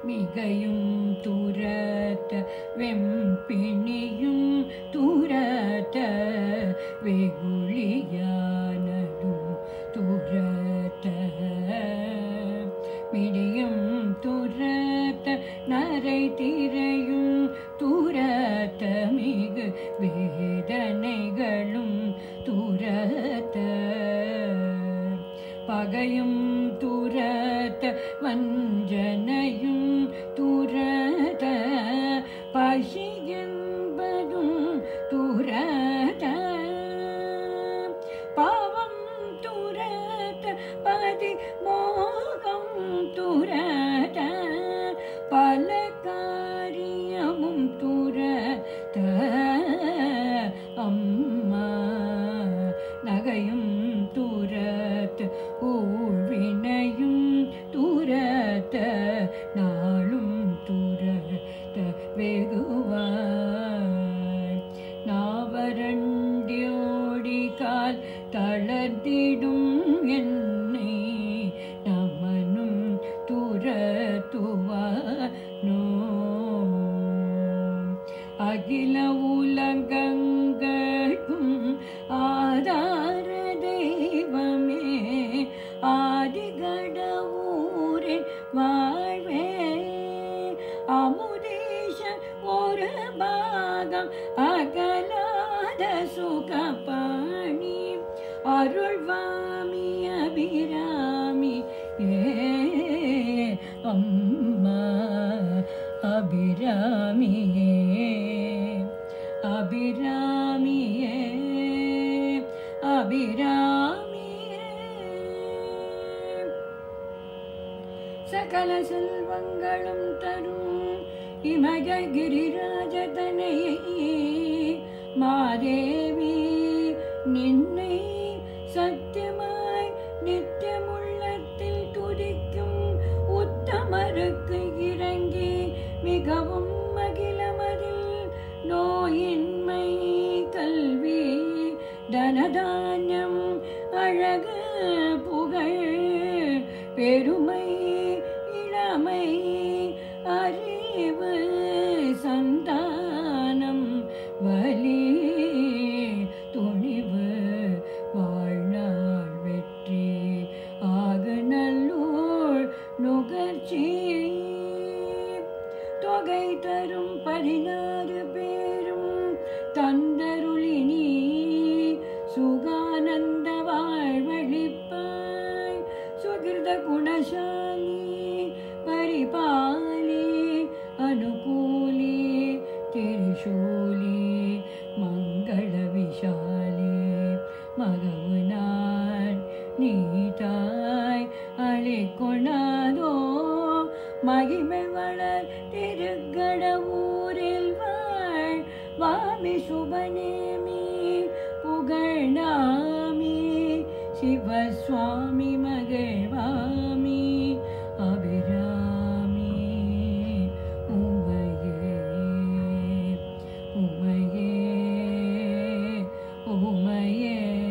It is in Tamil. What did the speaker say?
மிகையும் துரத்த வெம்பிணியும் துரத்த வெகுளியானதும் துரத்த மிடியும் துரத்த நரை திரையும் துரத்த மிகு வேதனைகளும் துரத்த பகையும் துரத்த வஞ்சனையும் துரத்த பசி என்பதும் துரத்த பாவம் துரத்த பதி மோகம் துரத்த பல காரியமும் துரத்த அம்மா நகையும் துரத்த ஊழ்வினையும் துரத்த நாளும் துரத்த வெகுவாய் நாவரண்டியோடி கால் தளர்ந்திடும் என்னை நமனும் துரத்துவானோ அகில உலகங்களுக்கும் ஆதார தெய்வமே ஆதிகடவூரின் வாழ்வே அமுதேஷ ஒரு பாகம் அகலாத சுகபாணி அருள்வாமி அபிராமி ஏ அம்மா அபிராமியே அபிராமியே அபிராமியே சகல செல்வங்களும் தரும் இமயகிரிராஜதனையை மாதேவி நின்னை சத்தியமாய் நித்தியமுள்ளத்தில் துதிக்கும் உத்தமருக்கு இறங்கி மிகவும் மகிழமதில் நோயின்மை கல்வி தனதானியம் அழகு புகழ் பெருமை இளமை அறிவு சந்தானம் வலி துணிவு வாழ்நாள் வெற்றி ஆகு நல்லூர் நுகர்ச்சி தொகை தரும் பதினாறு பேரும் தந்தருளினி சுகானந்த வாழ்வழிப்பாய் சுகிருத குணசாலி பரிபாலி அனுகூலி திரிசூலி மங்கள விஷாலி மகவுனான் நீதாய் அழிக்கொணாதோ மகிமை வளர் திருக்கடவூரில் வாழ் வாமி சுபநேமி புகழ்நாமி சிவசுவாமி மகிழ்வாமி அபிராமி உமையே உமையே உமையே